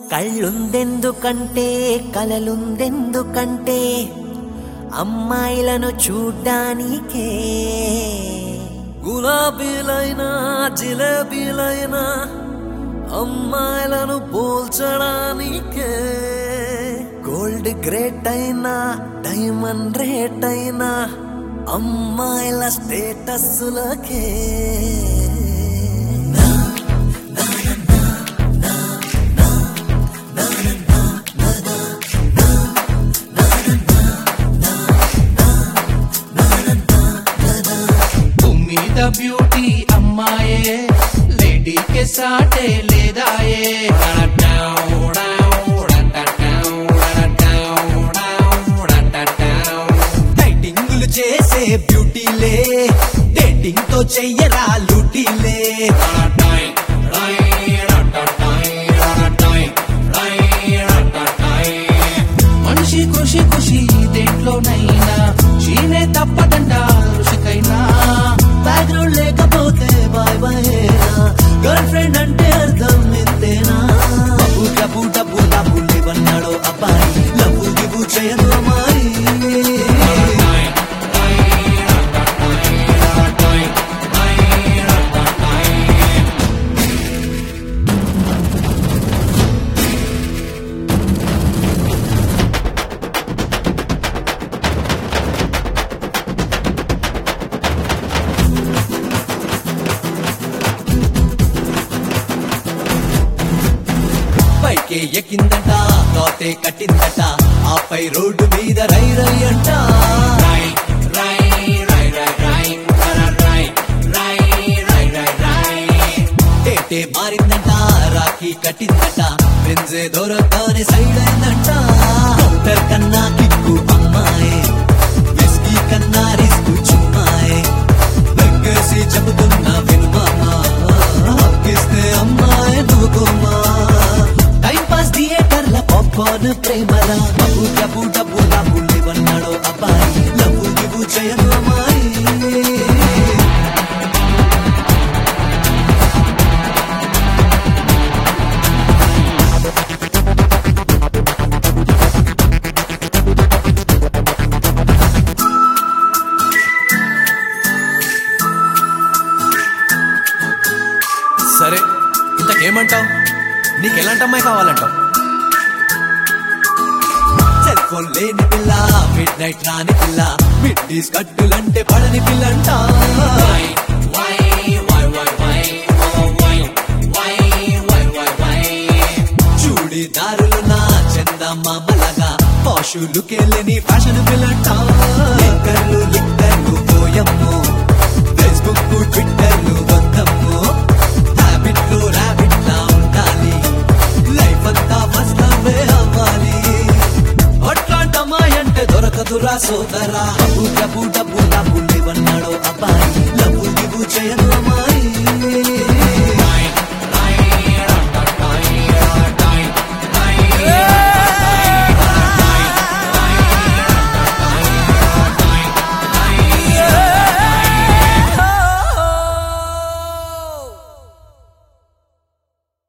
కళ్ళుందెందుకంటే కలలుందెందుకంటే అమ్మాయిలను చూడ్డానికే గులాబీలైనా జిలేబీలైనా అమ్మాయిలను పోల్చడానికే గోల్డ్ గ్రేట్ అయినా డైమండ్ రేట్ అయినా అమ్మాయిల స్టేటస్లకే మీద బ్యూటీ అమ్మాయే లేడీకే సాటే లేదాయే డైటింగులు చేసే బ్యూటీలే డేటింగ్ తో చెయ్యరా లూటీలే మనిషి ఖుషి ఖుషి దేంట్లోనైనా చీనే తప్పదంట ఋషికైనా బ్యాక్గ్రౌండ్ లేకపోతే బాయ్ బాయ్ గర్ల్ ఫ్రెండ్ అంటే అర్థం ఇంతేనా డబ్బు డబ్బు డబ్బు డబ్బులు ఇవన్నాడు అబ్బాయి లవ్వు గివ్వు చేయదు అమ్మాయి పైకే ఎక్కిందట తోతే కట్టిందట ఆపై రోడ్డు మీద రై రై అంట టేటే మారిందంట రాఖీ కట్టిందట ఫ్రెండ్సే దొరకని సైడ్ అయిందంట కౌంటర్ కన్నా కిక్కు అమ్మాయి విస్కీ కన్నా రిస్క్ చుమ్మాయి దగ్గేసి చెబుతున్నా వినుమామా హక్కిస్తే అమ్మాయి నువ్వుకోమా టైం పాస్ థియేటర్ల పాప్కార్న్ ప్రేమరా డబ్బు డబ్బు డబ్బు డబ్బులు ఇవన్నాడు అబ్బాయి లవ్వు గివ్వు చేయను అమ్మాయి సరే ఇంతకేమంటావు నీకు ఎలాంటి అమ్మాయి కావాలంటావు సెల్ ఫోన్ లేని పిల్ల మిడ్ నైట్ రాని పిల్ల మిడ్ డీస్ కట్టులంటే పడని పిల్లంట చూడిదారులు నా చందమామలగా పాషులు కెళ్ళని ఫ్యాషన్ పిల్లంట లిక్కర్లు లిక్కర్లు పోయమ్ము ఫేస్బుక్ ట్విట్టర్లు బంధము హ్యాబిట్లు ర్యాబిట్ లా ఉండాలి లైఫ్ అంతా ఫస్ట్ అవే అవ్వాలి అట్లాంటమ్మాయి అంటే దొరకదురా సోదరా డబ్బు డబ్బు డబ్బు డబ్బులు ఇవన్నాడు అబ్బాయి లవ్వు గివ్వు చేయను అమ్మాయి